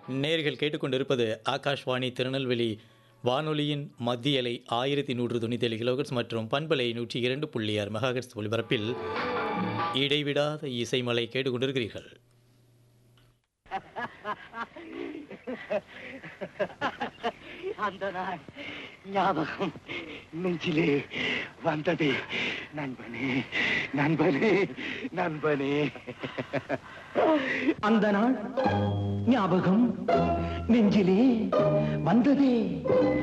நேர்கள் கேட்டுக்கொண்டிருப்பது ஆகாஷ்வாணி திருநெல்வேலி வானொலியின் மத்திய அலை ஆயிரத்தி நூற்று தொண்ணூற்றி ஏழு கிலோகட்ஸ் மற்றும் பண்பலை நூற்றி இரண்டு புள்ளி ஆறு மெகாஹெட்ஸ் ஒலிபரப்பில் இடைவிடாத இசைமலை கேட்டுக்கொண்டிருக்கிறீர்கள் அந்த நாள் ஞாபகம் நெஞ்சிலே வந்தது நண்பனே நண்பனே நண்பனே அந்த நாள் ஞாபகம் நெஞ்சிலே வந்ததே